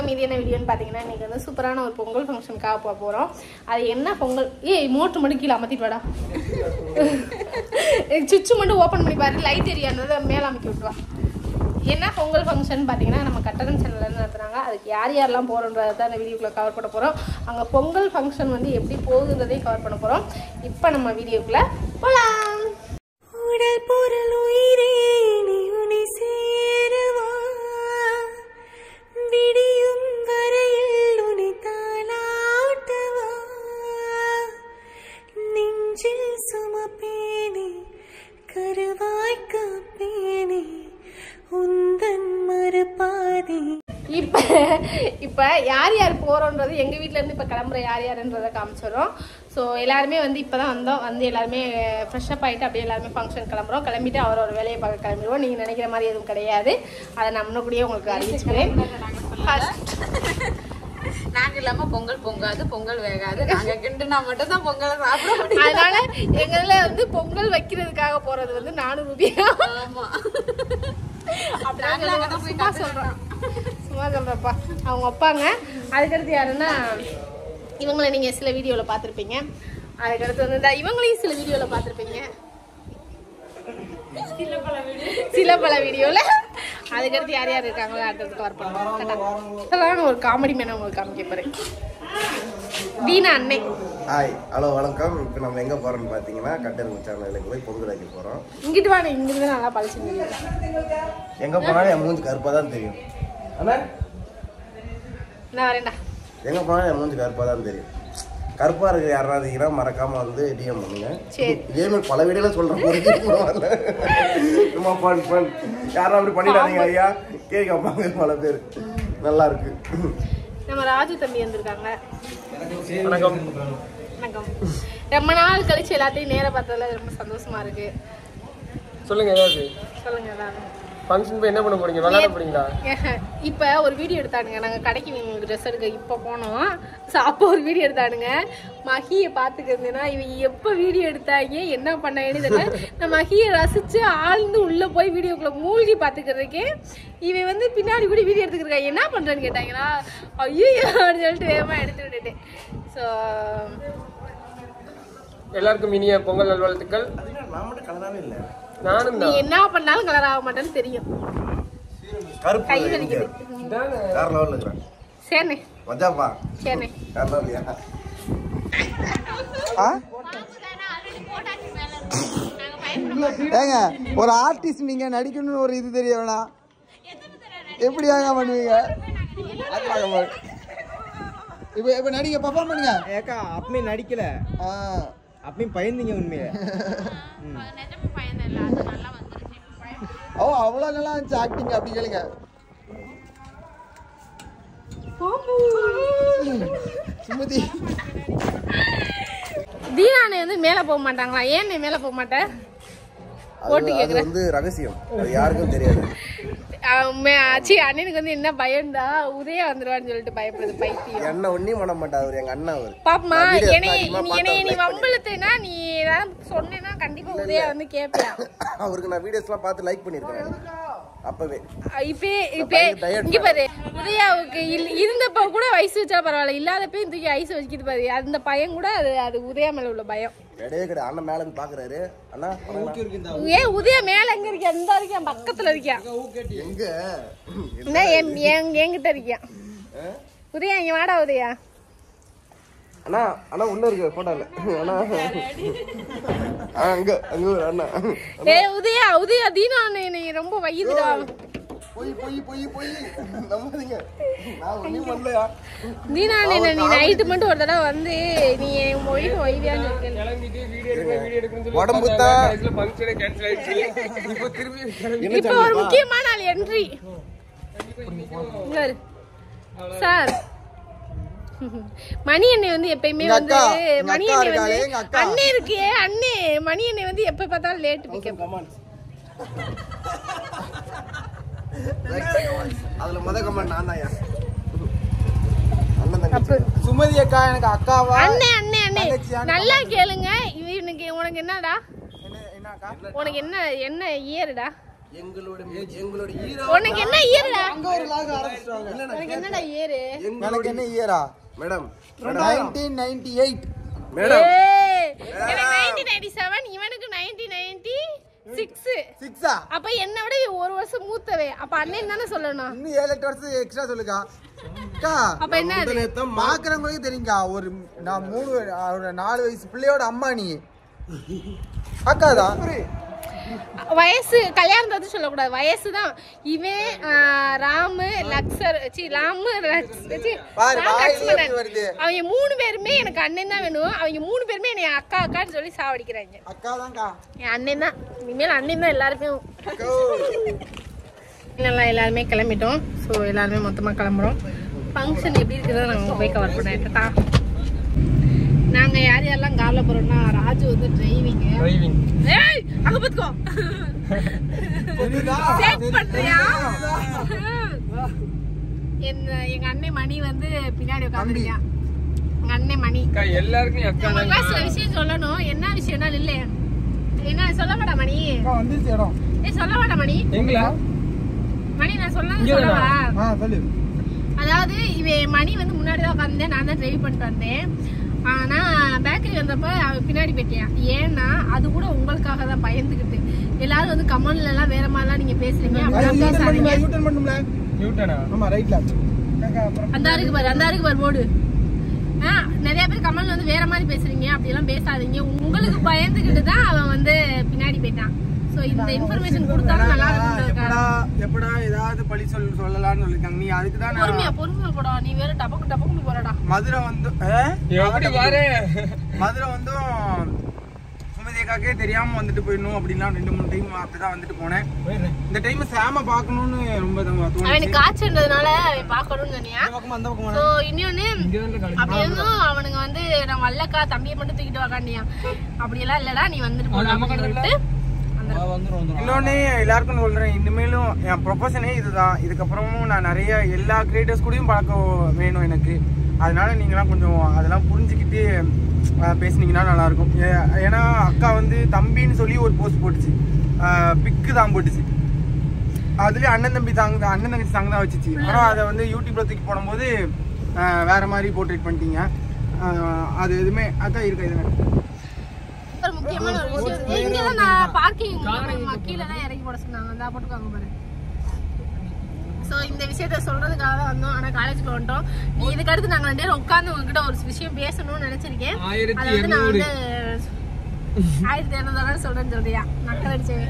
வணக்கம் இது என்ன வீடியோன்னு பார்த்தீங்கன்னா இன்னைக்கு வந்து சூப்பரான ஒரு பொங்கல் ஃபங்க்ஷனுக்காக போக போகிறோம் அது என்ன பொங்கல் ஏய் மோட்ரு மட்டும் கீழே அமர்த்திட்டு வாடா சுவிட்ச் மட்டும் ஓப்பன் பண்ணி பாரு லைட் எரியானதை மேலே அமைக்க விட்டுவா என்ன பொங்கல் ஃபங்க்ஷன் பார்த்தீங்கன்னா நம்ம கட்டணம் சேனல்லேருந்து நடத்துனாங்க அதுக்கு யார் யாரெல்லாம் போகிறோன்றதை தான் இந்த வீடியோக்குள்ளே கவர் பண்ண போகிறோம் அங்கே பொங்கல் ஃபங்க்ஷன் வந்து எப்படி போகுதுன்றதையும் கவர் பண்ண போகிறோம் இப்போ நம்ம வீடியோக்குள்ளே போகலாம் உடல் பொருள் உயிரே நீ உனை சேரவா விடியும் வரையில் உனை தாளாட்டவா நெஞ்சில் சுமப்பேனே கருவாய் காப்பேனே உந்தன் மறுபாதி இப்போ இப்போ யார் யார் போகிறோன்றது எங்கள் வீட்டிலேருந்து இப்போ கிளம்புற யார் யாருன்றதை காமிச்சிடும் ஸோ எல்லாருமே வந்து இப்போ தான் வந்தோம் வந்து எல்லாருமே ஃப்ரெஷ்அப் ஆகிட்டு அப்படியே எல்லாருமே ஃபங்க்ஷன் கிளம்புறோம் கிளம்பிட்டு அவரோட வேலையை பார்க்க கிளம்பிடுவோம் நீங்கள் நினைக்கிற மாதிரி எதுவும் கிடையாது அதை நான் முன்னக்கூடியே உங்களுக்கு அறிவிச்சுக்கிறேன் First, நாங்க இல்லாம பொங்கல் பொங்காது பொங்கல் வேகாது நாங்க கிண்டுனா மட்டும் தான் பொங்கலை சாப்பிட முடியும் அதனால எங்களில் வந்து பொங்கல் வைக்கிறதுக்காக போகிறது வந்து நானூறு ரூபியா ஆமா நாங்களும் அங்கதான் போய் சும்மா சொல்கிறோம் சும்மா சொல்கிறப்பா அவங்க அப்பாங்க அதுக்கடுத்து யாருன்னா இவங்களை நீங்கள் சில வீடியோவில் பார்த்துருப்பீங்க அதுக்கடுத்து வந்து இந்த இவங்களையும் சில வீடியோவில் பார்த்துருப்பீங்க சில பல வீடியோவில் அதுக்கடுத்து யார் யார் இருக்காங்களோ அடுத்தது கவர் பண்ணுவோம் இதெல்லாம் ஒரு காமெடி மேனை உங்களுக்கு காமிக்க போகிறேன் தீனா அன்னை ஹாய் ஹலோ வணக்கம் இப்போ நம்ம எங்கே போகிறோம்னு பார்த்தீங்கன்னா கட்டெரும்பு சேனலுக்கு போய் பொங்கல் வைக்க போகிறோம் இங்கிட்டு வாங்க இங்கிருந்து நல்லா பழிச்சு எங்கே போனாலும் என் மூஞ்சி கருப்பாக தான் தெரியும் அண்ணா நான் வரேன்டா எங்கே போனாலும் என் மூஞ்சி கருப்பாக தான் தெரியும் கருப்பாக இருக்கிற யாராவது இருந்தீங்கன்னா மறக்காமல் வந்து டிஎம் பண்ணுங்க சரி. இதே மாதிரி பல வீடியோல சொல்கிறேன் ஒரு video கூட வரல சும்மா ஃபன் ஃபன் யாரும் அப்படி பண்ணிடாதீங்க ஐயா கேட்க வைப்பாங்க பல பேர் நல்லா இருக்கு நம்ம ராஜு தம்பி வந்திருக்காங்க வணக்கம் வணக்கம் ரொம்ப நாள் கழிச்சு எல்லாத்தையும் நேர பார்த்ததுல ரொம்ப சந்தோஷமா இருக்கு சொல்லுங்க ஏதாவது சொல்லுங்க ஏதாவது. ஃபங்க்ஷன் போய் என்ன பண்ண போறீங்க விளையாட போறீங்களா இப்ப ஒரு வீடியோ எடுத்தானுங்க நாங்க கடைக்கு ட்ரெஸ் எடுக்க இப்ப போனோம் ஸோ அப்போ ஒரு வீடியோ எடுத்தானுங்க மகியை பாத்துக்கிறதுனா இவன் எப்ப வீடியோ எடுத்தாங்க என்ன பண்ணாங்கன்னு தெரியல நான் மகியை ரசிச்சு ஆழ்ந்து உள்ள போய் வீடியோக்குள்ள மூழ்கி பாத்துக்கிறதுக்கே இவன் வந்து பின்னாடி கூட வீடியோ எடுத்துக்கிறா என்ன பண்றேன்னு கேட்டாங்களா ஐயோ அப்படின்னு சொல்லிட்டு வேகமா எடுத்து விட்டுட்டேன் ஸோ எல்லாருக்கும் இனிய பொங்கல் நல்வாழ்த்துக்கள் நான் மட்டும் கலராகவே இல்லை நானும் நீ தான் என்ன பண்ணாலும் கலர் ஆக மாட்டேன்னு தெரியும் கருப்பு கை இங்க. வலிக்குது வேற லெவலில் இருக்கிறேன் சரிண்ணே மஜாப்பா சரிண்ணே வேற லெவலியா ஏங்க ஒரு ஆர்டிஸ்ட் நீங்க நடிக்கணும்னு ஒரு இது தெரிய வேணாம் எப்படி ஏங்க பண்ணுவீங்க இப்போ இப்போ நடிங்க பர்ஃபார்ம் பண்ணுங்க ஏக்கா அப்பயும் நடிக்கல ஆ அப்பயும் பயந்தீங்க உண்மையில ஓ அவ்வளோ நல்லா இருந்துச்சு ஆக்டிங் அப்படி கேளுங்க சுமதி தீனானே வந்து மேல போக மாட்டாங்களா ஏன் நீ மேல போக மாட்டேன் ஓட்டு அது அது வந்து ரகசியம் அது யாருக்கும் தெரியாது ஆச்சு அண்ணனுக்கு வந்து என்ன பயம்டா உதயா வந்துருவான்னு சொல்லிட்டு பயப்படுது பைத்தியம் என்ன ஒன்றையும் பண்ண மாட்டா அவர் எங்க அண்ணா அவர் பாப்பமா நான் video என்னைய அதிகமா நீ பார்த்தா என்னைய நீ like பண்ணி- வம்பளுத்துனா நீ ஏதாவது சொன்னேன்னா கண்டிப்பா உதயா வந்து கேட்பியா அவருக்கு நான் வீடியோஸ்லாம் பார்த்து லைக் பண்ணியிருக்கேன் அப்பவே இப்பே இப்பே பயங்கர tired இங்க பாரு உதயாவுக்கு இல்- இருந்தப்ப கூட வயசு வச்சா பரவாயில்ல இல்லாதப்பையும் தூக்கி ஐஸ் வச்சுக்கிது பாரு அந்த பயம் கூட அது அது உதயா மேல உள்ள பயம் கிடையவே கிடையாது அண்ணன் மேல போய் பாக்குறாரு அண்ணா வணக்கம். ஏன் உதயா மேல எங்க இருக்கியா இந்த இருக்கியா பக்கத்துல இருக்கியா எங்க என்ன என் என்- என்கிட்ட இருக்கியா உதயா இங்க வாடா உதயா அண்ணா அண்ணா உள்ள இருக்கு போட்டோல அண்ணா ஆ, அங்க அங்க ஒரு அண்ணா ஏ உதயா உதயா தீனா நீ ரொம்ப வயிறுடா பொய் பொய் பொய் பொய் நம்பாதீங்க நான் ஒன்றும் பண்ணலையா தீனா நீ நீ நைட்டு மட்டும் ஒரு தடவை வந்து நீ என் ஒய்ஃப் ஒய்வியான்னு சொல்லி கிளம்பிட்டு வீடியோ எடுக்க வீடியோ எடுக்கணும்னு உடம்பு சொல்லி தான். கடைசியில ஃபங்க்ஷனே கேன்சல் ஆயிடுச்சு இப்போ திரும்பி கிளம்பி இப்ப ஒரு முக்கியமான ஆள் என்ட்ரி சார் மணி அண்ணே வந்து எப்பயுமே எங்க வந்து அக்கா, எங்க மணி அக்கா அண்ணே இருக்காளே, வந்து எங்க அக்கா. அண்ணே இருக்கே அண்ணே மணி அண்ணே வந்து எப்ப பார்த்தாலும் லேட் பிக்கப் அதுல முத கமெண்ட் நான் தான் அண்ணன் தங்கச்சி தப்பு சுமதி அக்கா எனக்கு அக்காவா அண்ணே அண்ணே அண்ணே தங்கச்சியான்னு நல்லா கேளுங்க இவனுக்கு உனக்கு என்னடா என்ன என்னக்கா உனக்கு என்ன என்ன இயருடா எங்களோட எங்களோட ஹீரோ உனக்கு என்ன இயர்டா அங்க ஒரு லாக் ஆரம்பிச்சிட்டாங்க உனக்கு என்னடா இயரு எனக்கு என்ன இயரா madam nineteen ninety eight madam ஏய், எனக்கு 1997 இவனுக்கு 1996 சிக்ஸா அப்ப என்னை விட இவன் ஒரு வருஷம் மூத்தவே அப்ப அண்ணன் தானே சொல்லணும் இன்னும் ஏழு எட்டு வருஷம் எக்ஸ்ட்ரா சொல்லுக்கா அக்கா அப்ப என்ன அது? பாக்குறவங்களுக்கு தெரியுங்க ஒரு நான் மூணு ஒரு நாலு வயசு பிள்ளையோட அம்மா நீ அக்காதான் வயசு கல்யாணத்தை வந்து சொல்லக்கூடாது வயசு தான் இவன் ஆ, ராமு லக்ஸர் சி ராமு லக்ஸ்- சி, பாரு, ராம் வாயிலே லக்ஷ்மணன். எப்படி வருது? அவங்க மூணு பேருமே எனக்கு அண்ணன் தான் வேணும் அவங்க மூணு பேருமே என்னை அக்கா அக்கான்னு சொல்லி சாவடிக்கிறாங்க அக்கா தான்க்கா என் அண்ணன் தான் இனிமேல் அண்ணன் தான் எல்லாருமே அக்கா நல்லா எல்லாருமே கிளம்பிட்டோம் ஸோ எல்லாருமே மொத்தமாக கிளம்புறோம் ஃபங்க்ஷன் எப்படி இருக்குதோ நாங்கள் போய் கவர் பண்ணிட்டா நாங்கள் யார் யாரெல்லாம் காரில் போகிறோம்னா ராஜு வந்து டிரைவிங்கு டிரைவிங் ஏய் அங்க பாத்துக்கோ செட் பண்றியா என்ன எங்க அண்ணன் மணி வந்து பின்னாடி உட்காந்துருக்கான் எங்க அண்ணன் மணி அக்கா எல்லாருக்கும் அக்கா நம்ம கிளாஸ் விஷயம் சொல்லணும் என்ன விஷயம்னா இல்ல என்ன சொல்ல மாட்டா மணி வந்துருச்சு இடம் ஏய் சொல்ல மாட்டா மணி எங்களா மணி நான் சொல்ல இங்க சொல்லவா ஆ சொல்லு அதாவது இவன் மணி வந்து முன்னாடி தான் உட்காந்தேன் நான் தான் டிரைவ் பண்ணிட்டு வந்தேன் ஆனா பேக்கரி வந்தப்ப அவன் பின்னாடி போயிட்டான் ஏன்னா அது கூட உங்களுக்காக தான் பயந்துகிட்டு எல்லாரும் வந்து கமெண்ட்ல எல்லாம் வேற மாதிரிலாம் நீங்க பேசுறீங்க அப்படிலாம் பேசாதீங்க யூட்டன் பண்ணும்ல நியூட்டனா ஆமா ரைட்ல அப்புறம் அந்த இருக்கு பாரு அந்த இருக்கு பாரு போடு ஆ, நிறைய பேர் கமெண்ட்ல வந்து வேற மாதிரி பேசுறீங்க அப்படி எல்லாம் பேசாதீங்க உங்களுக்கு பயந்துகிட்டு தான் அவன் வந்து பின்னாடி போயிட்டான் சோ இந்த இன்ஃபர்மேஷன் கொடுத்தாலும் நல்லா இருக்கும் எப்படா எப்படா ஏதாவது பழி சொல் சொல்லலாம்னு சொல்லிருக்காங்க நீ அதுக்கு தான் பொறுமையா பொறுமையா போடா நீ வேற டபக்கு டபக்குன்னு போறடா மதுரை வந்து ஆ? எப்படி பாரு மதுரை வந்து சுமதியக்காக்கே தெரியாம வந்துட்டு போயிடணும் அப்படின்லாம் ரெண்டு மூணு டைம் அப்படிதான் வந்துட்டு போனேன் இந்த டைம் சாம பாக்கணும்னு ரொம்ப தோணுச்சு அவனுக்கு காய்ச்சல்ன்றதுனால அவன் பார்க்கணும்னு சொன்னியா இந்த பக்கம் அந்த பக்கம் சோ இன்னொன்னு அப்படி இருந்தும் அவனுங்க வந்து நான் வல்லக்கா தம்பியை மட்டும் தூக்கிட்டு வாக்காண்டியா அப்படி எல்லாம் இல்லடா நீ வந்துட்டு போடா அப்படின்னு சொல்லிட்டு வந்துரு. இன்னொன்னு எல்லாருக்கும் சொல்றேன் இனிமேலும் என் ப்ரொஃபஷனே இதுதான் இதுக்கப்புறமும் நான் நிறைய எல்லா கிரியேட்டர்ஸ் கூடயும் பழக்கம் வேணும் எனக்கு அதனால நீங்களாம் கொஞ்சம் அதெல்லாம் புரிஞ்சுக்கிட்டு அஹ், பேசுனீங்கன்னா நல்லா இருக்கும் ஏ- ஏன்னா அக்கா வந்து தம்பின்னு சொல்லி ஒரு போஸ்ட் போட்டுச்சு பிக்கு தான் போட்டுச்சு அதுலயும் அண்ணன் தம்பி சாங் தான் அண்ணன் தங்கச்சி சாங் தான் வச்சுச்சு ஆனா அதை வந்து யூடியூப்ல தூக்கி போடும்போது அஹ், வேற மாதிரி போர்ட்ரேட் பண்ணிட்டீங்க அஹ், அது எதுவுமே அக்கா இருக்கா இது ஒரு முக்கியமான ஒரு விஷயம் ஏய், இங்கதான் நான் பார்க்கிங் கீழே தான் இறங்கி போட சொன்னாங்க அந்த போட்டுக்காங்க பாரு சோ இந்த விஷயத்த சொல்றதுக்காக தான் வந்தோம் ஆனா காலேஜ்க்கு வந்துட்டோம் நீ இதுக்கு அடுத்து நாங்க ரெண்டு பேரும் உட்கார்ந்து உங்ககிட்ட ஒரு விஷயம் பேசணும்னு நினைச்சிருக்கேன் ஆயிரத்தி அதை வந்து நான் இருநூறு. வந்து ஆயிரத்தி இரநூறு சொல்றேன்னு சொல்றியா மக்கள் அடிச்சவே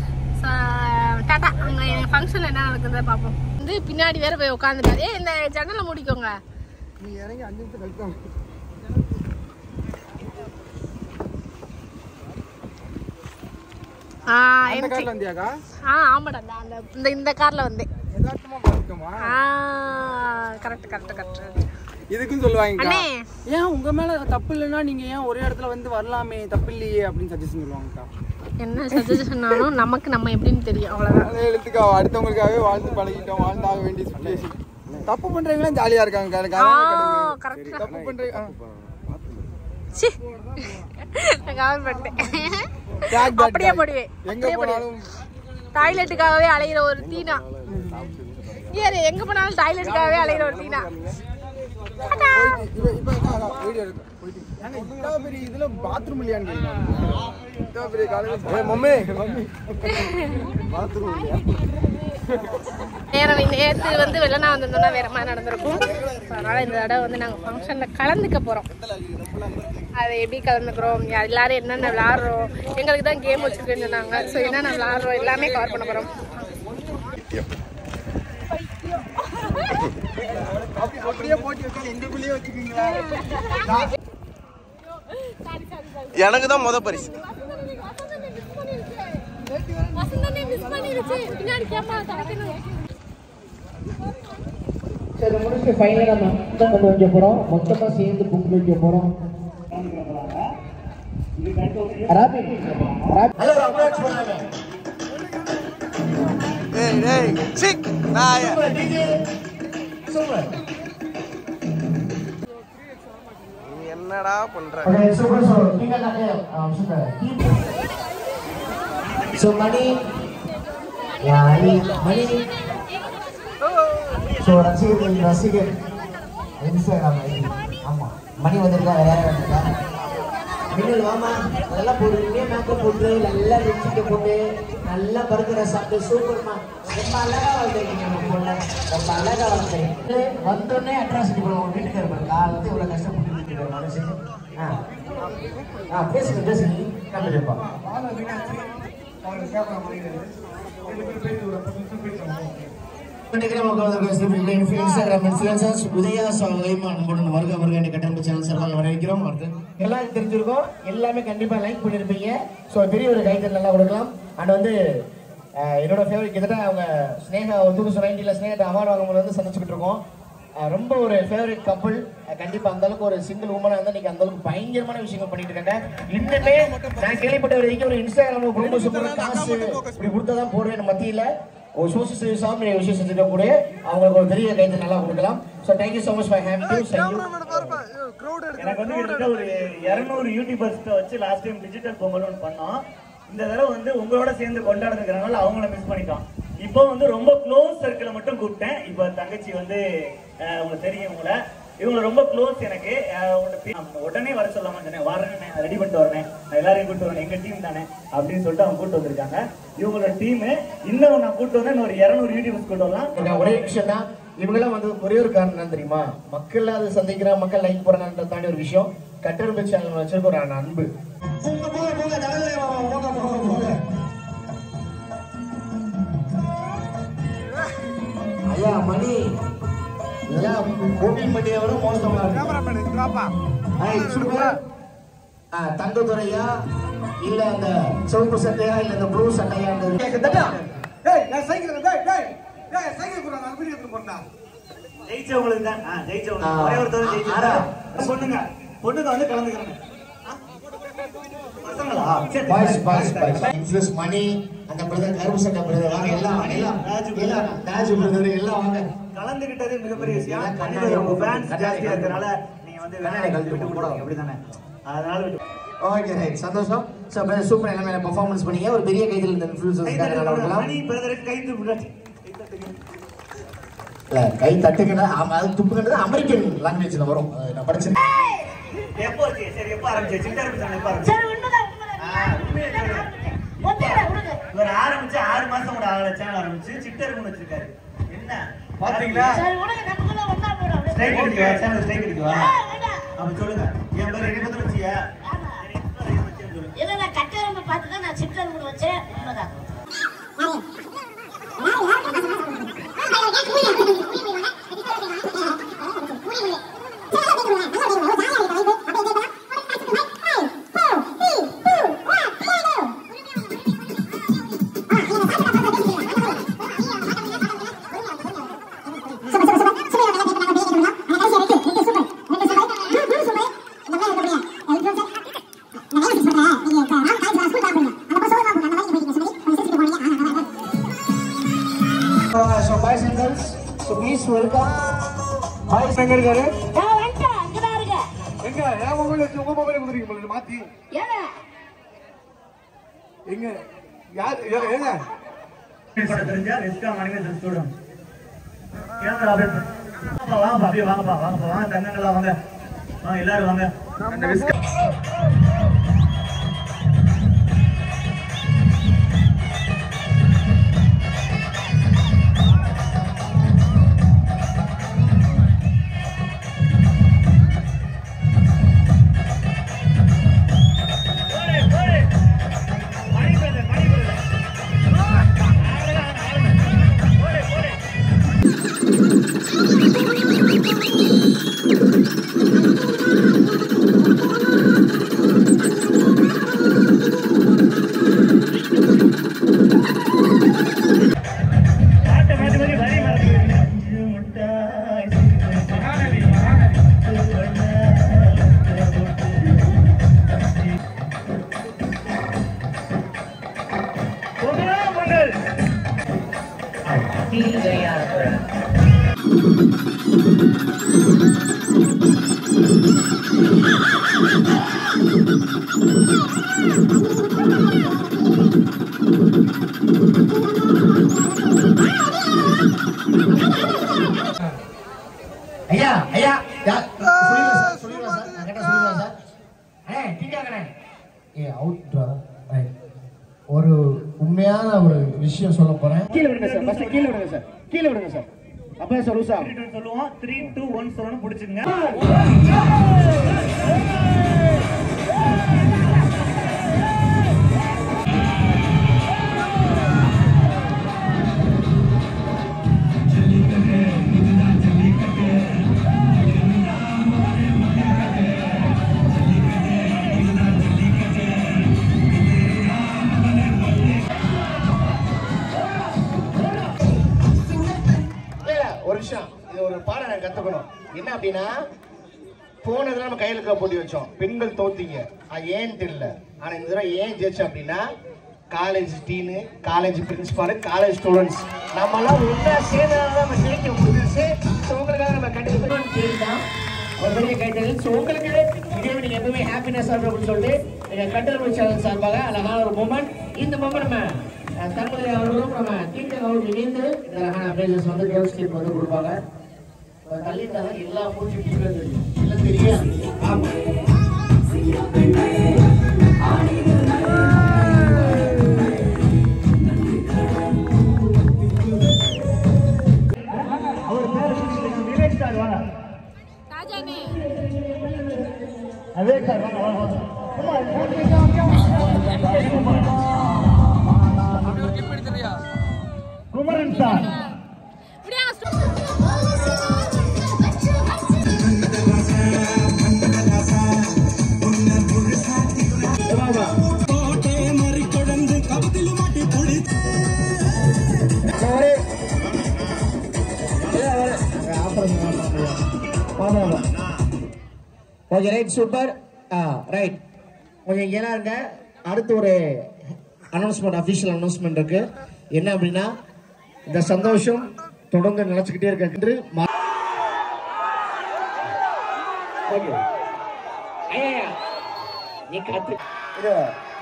டாட்டா அங்க ஃபங்க்ஷன்ல என்ன நடக்குதுன்னு பார்ப்போம் வந்து பின்னாடி வேற போய் உட்காந்துட்டாரு இந்த ஜன்னலை மூடிக்கோங்க நீ இறங்கி அஞ்சு நிமிஷம் கழிப்பாங்க ஆ அந்த entry. கார்ல வந்தியாக்கா ஆ ஆமாடா இந்த- அந்த இந்த இந்த கார்ல வந்தேன் யதார்த்தமா பார்த்துக்கோமா ஆ கரெக்ட் கரெக்ட் கரெக்ட் இதுக்கும் சொல்லுவாங்க அண்ணே ஏன் உங்க மேல தப்பு இல்லைன்னா நீங்க ஏன் ஒரே இடத்துல வந்து வரலாமே தப்பு இல்லையே அப்படின்னு சஜஷன் சொல்லுவாங்கக்கா என்ன சஜஷன்னாலும் நமக்கு நம்ம எப்படின்னு தெரியும் அவ்வளவுதான் அதே எழுத்துக்கா அடுத்தவங்களுக்காகவே வாழ்ந்து பழகிட்டோம் வாழ்ந்தாக வேண்டிய சுச்சுவேஷன் தப்பு பண்றவங்களாம் ஜாலியா இருக்காங்க எனக்கு ஆ அதான் கடவுள். கரெக்ட் தப்பு பண்றீங்க சி நான் கவர் பண்ணிட்டேன் Tag that அப்படியே guy. போடுவேன் எங்க அப்படியே போடுவேன் போனாலும் டாய்லெட்டுக்காகவே அலையிற ஒரு தீனா ஏறு எங்க போனாலும் டாய்லெட்டுக்காகவே அலையிற ஒரு தீனா டாடா. இப்ப இப்ப அக்கா, அக்கா, வீடியோ எடுக்க போயிட்டு ஏங்க இவ்வளோ பெரிய இதுல பாத்ரூம் இல்லையான்னு கேக்குறாங்க. இவ்வளோ பெரிய காலேஜ் மம்மி மம்மி பாத்ரூம் இல்லையா நேரம் நேற்று வந்து வெள்ளனா வந்திருந்தோம்னா வேற மாதிரி நடந்திருக்கும் So, அதனால இந்த தடவை வந்து நாங்கள் ஃபங்க்ஷனில் கலந்துக்க போகிறோம் அதை எப்படி கலந்துக்கிறோம் யா- எல்லாரும் என்னென்ன விளாட்றோம் எங்களுக்கு தான் கேம் வச்சுருக்குன்னு சொன்னாங்க ஸோ என்னென்ன விளாட்றோம் எல்லாமே கவர் பண்ண போகிறோம் அப்படியே போட்டி வைக்காம எங்களுக்குள்ளேயே வச்சுக்கீங்களா எனக்கு தான் முத பரிசு பின்னாடி கேப்பா தடக்கணும் சரி முடிச்சு ஃபைனலாக நம்ம தான் கொண்டு வைக்க போகிறோம் மொத்தமாக சேர்ந்து பொங்கல் வைக்க போகிறோம் ராபின் ராபின் ஏய் டேய் சிக் நாய நீ என்னடா பண்ற Okay, super, so tinggal nak ya, um, super. So money, யாரு மணி ஸோ ரசிகர்கள் ரசிகர் இன்ஸ்டாகிராம் ஐடி ஆமாம் மணி வந்திருக்கா வேற யாரும் வந்திருக்கா மின்னல் வாமா நல்லா பொறுமையாக மேக்கப் போட்டு நல்லா லிப்ஸ்டிக்கை போட்டு நல்லா பருக்கிற சாப்பிட்டு சூப்பர்மா ரொம்ப அழகா வளர்த்துருக்கீங்க நம்ம பொண்ணை ரொம்ப அழகா வளர்த்துறீங்க வந்தோடனே அட்ராசிட்டி பண்ணுவோம் வீட்டுக்கு இருப்பாரு காலத்து இவ்வளோ கஷ்டப்பட்டு வீட்டுக்கு மனசு ஆ ஆ பேசுங்க பேசுங்க நல்லது இருப்பா இன்ஸ்டாகிராம் இன்ஃபுளுசர்ஸ் உதயா சாலையும் அன்புடன் வருக வருக என்ற கட்டண சேனல் சார்பாக வரவேற்கிறோம் எல்லாம் தெரிஞ்சிருக்கோம் எல்லாமே கண்டிப்பா லைக் பண்ணிருப்பீங்க ஸோ பெரிய ஒரு கைத்தல் நல்லா கொடுக்கலாம் அண்ட் வந்து அஹ், என்னோட ஃபேவரட் கிட்டத்தட்ட அவங்க ஸ்னேகா டூ தௌசண்ட் நைன்டீனில் ஸ்னேகா அவார்டு வாங்கும்போது வந்து சந்திச்சுக்கிட்டு இருக்கோம் அஹ், ரொம்ப ஒரு ஃபேவரட் கப்புள் கண்டிப்பா அந்த அளவுக்கு ஒரு சிங்கிள் உமனா இருந்தா இன்னைக்கு அந்த அளவுக்கு பயங்கரமான விஷயங்கள் பண்ணிட்டு இருக்காங்க இன்னுமே நான் கேள்விப்பட்ட வரைக்கும் ஒரு இன்ஸ்டாகிராம் ப்ரொமோஷன் பண்ண காசு இப்படி கொடுத்தா தான் போடுவேன் மத்தியில ஒரு சோசியல் சர்வீஸாக நிறைய விஷயம் செஞ்சுட்டு கூட அவங்களுக்கு ஒரு பெரிய கைது நல்லா கொடுக்கலாம் so thank you so much for have you எனக்கு வந்து கிட்டத்தட்ட ஒரு இரநூறு யூடியூபர்ஸ்ட வச்சு லாஸ்ட் டைம் டிஜிட்டல் பொங்கல் ஒன்று பண்ணோம் இந்த தடவை வந்து உங்களோட சேர்ந்து கொண்டாடுறதுங்கிறனால அவங்கள மிஸ் பண்ணிட்டோம் இப்போ வந்து ரொம்ப க்ளோஸ் சர்க்கிளை மட்டும் கூப்பிட்டேன் இப்போ தங்கச்சி வந்து அஹ், உங்களுக்கு தெரியும் உங்களை இவங்க ரொம்ப க்ளோஸ் எனக்கு அஹ், உங்களோட பே- ஆமா, உடனே வர சொல்லாம சொன்னேன் வரேன் ரெடி பண்ணிட்டு வரேன் நான் எல்லாரையும் கூப்பிட்டு வரேன் எங்க டீம் தானே அப்படின்னு சொல்லிட்டு அவங்க கூப்பிட்டு வந்திருக்காங்க இவங்களோட டீம் இன்னும் நான் கூப்பிட்டு வந்தேன் இன்னும் ஒரு இரநூறு யூடியூபர்ஸ் கூப்பிட்டு வரலாம் நான் ஒரே விஷயம் தான் இவங்கெல்லாம் வந்து ஒரே ஒரு காரணம் என்ன தெரியுமா மக்கள் அது சந்திக்கிற மக்கள் லைக் போறாங்கன்றத தாண்டி ஒரு விஷயம் கட்டெரும்பு சேனல் வச்சிருக்க ஒரு அன்பு போங்க போங்க போங்க தலைவரே வாங்க, போங்க போங்க போங்க ஐயா மணி இதெல்லாம் கோபிங் பண்ணியை விட மோசமா இருக்கு ஐய், சூப்பர். ஆ, தங்கத்துறையா இல்ல அந்த சிவப்பு சட்டையா இல்ல இந்த ப்ளூ சட்டையா ஜெயிச்சவங்களுக்கு தான் ஆ, ஜெயிச்சவங்களுக்கு ஒரே ஒருத்தர் ஆறா. ஜெயிச்சாங்க பொண்ணுங்க பொண்ணுங்க வந்து கலந்துக்கிறாங்க ஆ? பசங்களா சரி, பாய்ஸ் சரி, பாய்ஸ் சரி, பாய்ஸ் சரி. இன்ஃப்ளூஸ் மணி அந்த பிரதர் கருப்பு சட்டை பிரதர் வாங்க எல்லாம் எல்லாம் எல்லாம் தாஜ் பிரதர் எல்லாம் வாங்க கலந்துகிட்டது மிகப்பெரிய விஷயம் எல்லாம் கண்டிப்பா கண்ணாடி உங்க ஃபேன்ஸ் கண்ணாடி ஜாஸ்தியா கழட்டி இருக்கறனால நீங்க வந்து கண்ணாடி வேணாம் கழட்டி விட்டு போடா. கொடுங்க அப்படிதானே அதனால விட்டு ஓகே ரைட் சந்தோஷம் ஸோ பிரதர் சூப்பர் எல்லாமே பெர்ஃபார்மன்ஸ் பண்ணீங்க ஒரு பெரிய கைதில் இந்த கை இன்ஃப்ளூசன்ஸ்க்காக நல்லா தட்டுங்க. இருக்கலாம் மணி பிரதருக்கு கை தூக்குங்க. கை தட்டுங்க. இல்ல கை தட்டுங்கன்னா ஆமா அது துப்புங்கிறது அமெரிக்கன் லாங்குவேஜ்ல வரும் அது நான் படிச்சிருக்கேன் எப்போ வச்சு? சரி எப்போ ஆரம்பிச்சு சின்ன ஆரம்பிச்சு எப்போ ஆரம்பிச்சு ஆ, உண்மையை சொல்லு. இவர் ஆரம்பிச்சு ஆறு மாசம் கூட ஆகல சேனல் ஆரம்பிச்சு சிட்டருக்குன்னு வச்சிருக்காரு என்ன பாத்தீங்களா ஸ்ட்ரைக் அடிக்கவா சேனல் ஸ்ட்ரைக் அடிக்கவா அப்ப சொல்லுங்க என் பேர் என்ன பத்தி வச்சியா இல்ல நான் கட்டெரும்பு பார்த்து தான் நான் சிட்டெரும்பு வச்சேன் உண்மைதான் so boys and girls so please welcome boys எங்க இருக்காரு நான் வந்துட்டேன் அங்கதான் இருக்க எங்க என் மொபைல் வச்சு உங்க மொபைல் கொடுத்துருக்கீங்க போல இருக்கு, மாத்தி ஏங்க எங்க யார் ஏ- ஏங்க படம் தெரிஞ்சா ரிஸ்கா மணிமே ஸ்டூடெண்ட் கேமரா அப்படியே வாங்கப்பா வாங்கப்பா அப்படியே வாங்கப்பா வாங்கப்பா வாங்க தங்கங்களா வாங்க வாங்க எல்லாரும் வாங்க அந்த ரிஸ்க் பாட்டை மாத்தி மாத்தி வரி மறந்துக்கிறீங்க. அஞ்சு முட்டாய் பொங்கலா பொங்கல் Thank ஐயா ஐயா யா சொல்லிடுறேன் சார் சொல்லிடுறேன் சார் நான் கேட்டா சொல்லிடுறேன் சார் அண்ணே டீக்காக்கண்ணே ஏ அவுட்ரா ரைட் ஒரு உண்மையான ஒரு விஷயம் சொல்ல போறேன் கீழே விடுங்க சார் ஃபர்ஸ்ட் கீழே விடுங்க சார் கீழே விடுங்க சார் அப்போ சார் உஷா சொல்லுவோம் த்ரீ டூ ஒன் சொல்லணும் பிடிச்சிங்க இல்ல, இல்ல, ஒரு விஷயம் இது ஒரு பாடம் நான் கத்துக்கணும் என்ன அப்படின்னா போனதுல நம்ம கையில் இருக்க போட்டி வச்சோம் பெண்கள் தோத்தீங்க அது ஏன்னு தெரியல ஆனா இந்த தடவை ஏன் ஜெயிச்சோம் அப்படின்னா college dean college principal college students நம்ம எல்லாம் ஒன்றா சேர்ந்ததால நம்ம ஜெயிக்க முடிஞ்சிருச்சு ஸோ உங்களுக்காக நம்ம கண்டிப்பாக ஜெயிக்கலாம் ஒரு பெரிய கைத்தறி ஸோ உங்களுக்கு இதே நீங்க எப்பவுமே ஹாப்பினஸ் அப்படின்னு சொல்லிட்டு எங்க கட்டளை சேனல் சார்பாக அழகான ஒரு மூமெண்ட் இந்த மூமெண்ட் நம்ம அஹ், தளபதி அவர்களும் நம்ம டீச்சர் அவர்களும் இணைந்து இந்த அழகான அப்ரைசஸ் வந்து கேர்ள்ஸ் டீம் வந்து கொடுப்பாங்க அஹ், தள்ளிட்டாங்க எல்லா மூச்சு தெரியும் எல்லாம் தெரியும் ஆமா அவர் பேர் சொல்லுங்க. விவேக் சார் வாங்க ராஜானே விவேக் சார் வாங்க வாங்க வாங்க Kumaran sir okay right super ஆ ரைட் கொஞ்சம் இங்கே இருங்க அடுத்து ஒரு அனௌன்ஸ்மெண்ட் அஃபிஷியல் அனௌன்ஸ்மெண்ட் இருக்கு என்ன அப்படின்னா இந்த சந்தோஷம் தொடர்ந்து நினைச்சுக்கிட்டே இருக்க என்று மா- Okay. ஐயா, ஐயா, நீ காத்து இது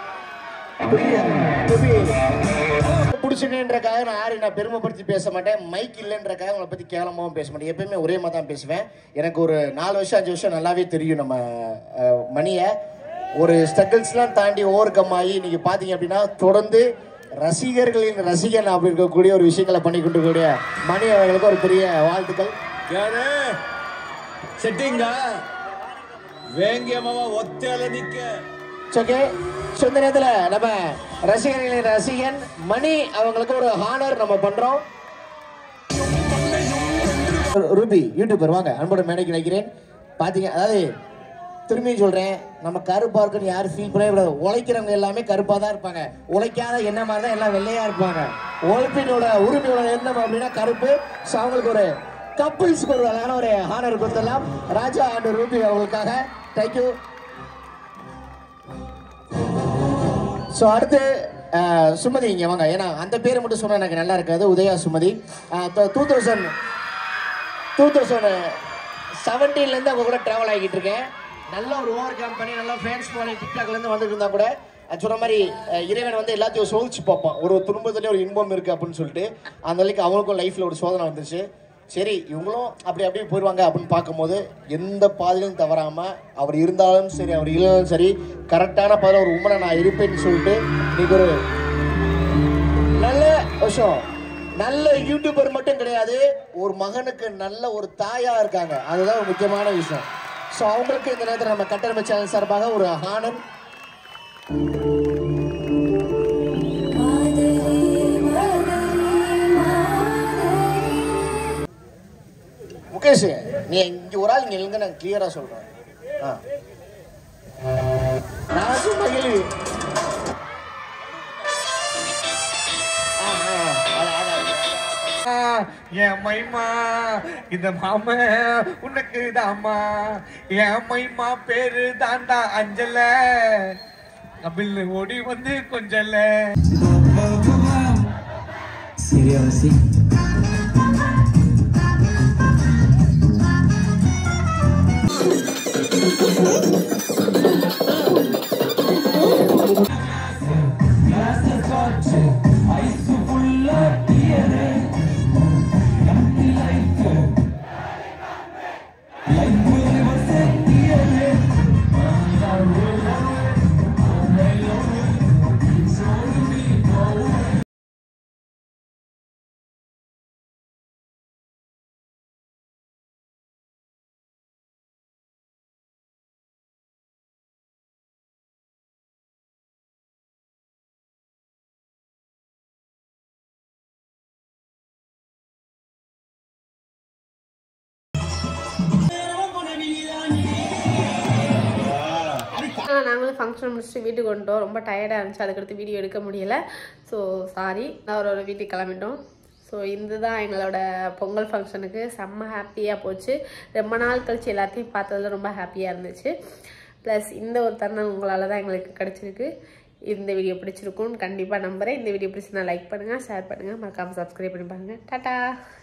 பிடிச்சிக்கன்றக்காக நான் யாரையும் நான் பெருமைப்படுத்தி பேச மாட்டேன் மைக் இல்லைன்றக்காக உங்களை பற்றி கேவலமாகவும் பேச மாட்டேன் எப்பயுமே ஒரே மாதிரி தான் பேசுவேன் எனக்கு ஒரு நாலு வருஷம் அஞ்சு வருஷம் நல்லாவே தெரியும் நம்ம அஹ், மணியை ஒரு ஸ்ட்ரகிள்ஸ்லாம் தாண்டி ஓவர் கம் ஆகி இன்னைக்கு பார்த்தீங்க அப்படின்னா தொடர்ந்து ரசிகர்களின் ரசிகன் அப்படி இருக்கக்கூடிய ஒரு விஷயங்களை பண்ணி கொண்டு கூடிய மணி அவர்களுக்கு ஒரு பெரிய வாழ்த்துக்கள் யாரு செட்டிங்க வேங்கியமாவா ஒத்தையில நிக்க ஓகே ஸோ இந்த நேரத்தில் நம்ம ரசிகர்களின் ரசிகன் மணி அவங்களுக்கு ஒரு ஹானர் நம்ம பண்றோம் ரூபி யூடியூபர் வாங்க அன்போட மேடைக்கு நினைக்கிறேன் பார்த்தீங்க அதாவது திரும்பியும் சொல்றேன் நம்ம கருப்பா இருக்குன்னு யாரும் ஃபீல் பண்ணவே கூடாது உழைக்கிறவங்க எல்லாமே கருப்பா தான் இருப்பாங்க உழைக்காத என்ன மாதிரி தான் எல்லாம் வெள்ளையா இருப்பாங்க உழைப்பினோட உரிமையோட எண்ணம் அப்படின்னா கருப்பு ஸோ அவங்களுக்கு ஒரு கப்புள்ஸ்க்கு ஒரு அழகான ஒரு ஹானர் கொடுத்துடலாம் ராஜா அண்ட் ரூபி அவங்களுக்காக தேங்க்யூ ஸோ அடுத்து அஹ், சுமதி இங்கே வாங்க ஏன்னா அந்த பேர் மட்டும் சொன்னா எனக்கு நல்லா இருக்காது Udaya Sumathi two thousand two thousand செவன்டீன்லேருந்து அவங்க கூட ட்ராவல் ஆகிட்டு இருக்கேன் நல்ல ஒரு ஓவர் கம் பண்ணி நல்லா ஃபேன்ஸ் போன டிக்டாக்லேருந்து வந்துட்டு இருந்தா கூட அது சொன்ன மாதிரி அஹ், இறைவன் வந்து எல்லாத்தையும் சோதிச்சு பார்ப்பான் ஒரு துன்பத்துலேயே ஒரு இன்பம் இருக்குது அப்படின்னு சொல்லிட்டு அந்த வரைக்கும் அவங்களுக்கும் லைஃப்பில் ஒரு சோதனை வந்துச்சு சரி இவங்களும் அப்படி அப்படியே போயிடுவாங்க அப்படின்னு பார்க்கும்போது எந்த பாதையிலும் தவறாமல் அவர் இருந்தாலும் சரி அவர் இல்லைனாலும் சரி கரெக்டான பாதையில் ஒரு உமனை நான் இருப்பேன்னு சொல்லிட்டு இன்னைக்கு ஒரு நல்ல விஷயம் நல்ல யூடியூபர் மட்டும் கிடையாது ஒரு மகனுக்கு நல்ல ஒரு தாயா இருக்காங்க அதுதான் ஒரு முக்கியமான விஷயம் ஸோ அவங்களுக்கு இந்த நேரத்தில் நம்ம கட்டணமை சேனல் சார்பாக ஒரு ஹானர் முகேஷ் நீ இங்க ஒரு ஆள் இங்க இல்லைங்க நான் கிளியரா சொல்றேன் ஆ. ராஜு மகிழ் ஆ, ஆ, அதான், அதான். என் மைமா இந்த மாம உனக்கு தாமா என் மைமா பேரு தாண்டா அஞ்சல கபில் ஓடி வந்து கொஞ்சல ஆனால் நாங்களும் ஃபங்க்ஷன் முடிச்சுட்டு வீட்டுக்கு வந்துட்டோம் ரொம்ப டயர்டாக இருந்துச்சு அதுக்கடுத்து வீடியோ எடுக்க முடியல ஸோ சாரி நான் அவரோட வீட்டுக்கு கிளம்பிட்டோம் ஸோ இதுதான் எங்களோட பொங்கல் ஃபங்க்ஷனுக்கு செம்ம ஹாப்பியாக போச்சு ரொம்ப நாள் கழிச்சு எல்லாத்தையும் பார்த்ததுல ரொம்ப ஹாப்பியாக இருந்துச்சு ப்ளஸ் இந்த ஒரு தருணம் உங்களால் தான் எங்களுக்கு கிடச்சிருக்கு இந்த வீடியோ பிடிச்சிருக்கும்னு கண்டிப்பாக நம்புகிறேன் இந்த வீடியோ பிடிச்சிருந்தா லைக் பண்ணுங்கள் ஷேர் பண்ணுங்கள் மறக்காமல் சப்ஸ்கிரைப் பண்ணி பாருங்கள் டாட்டா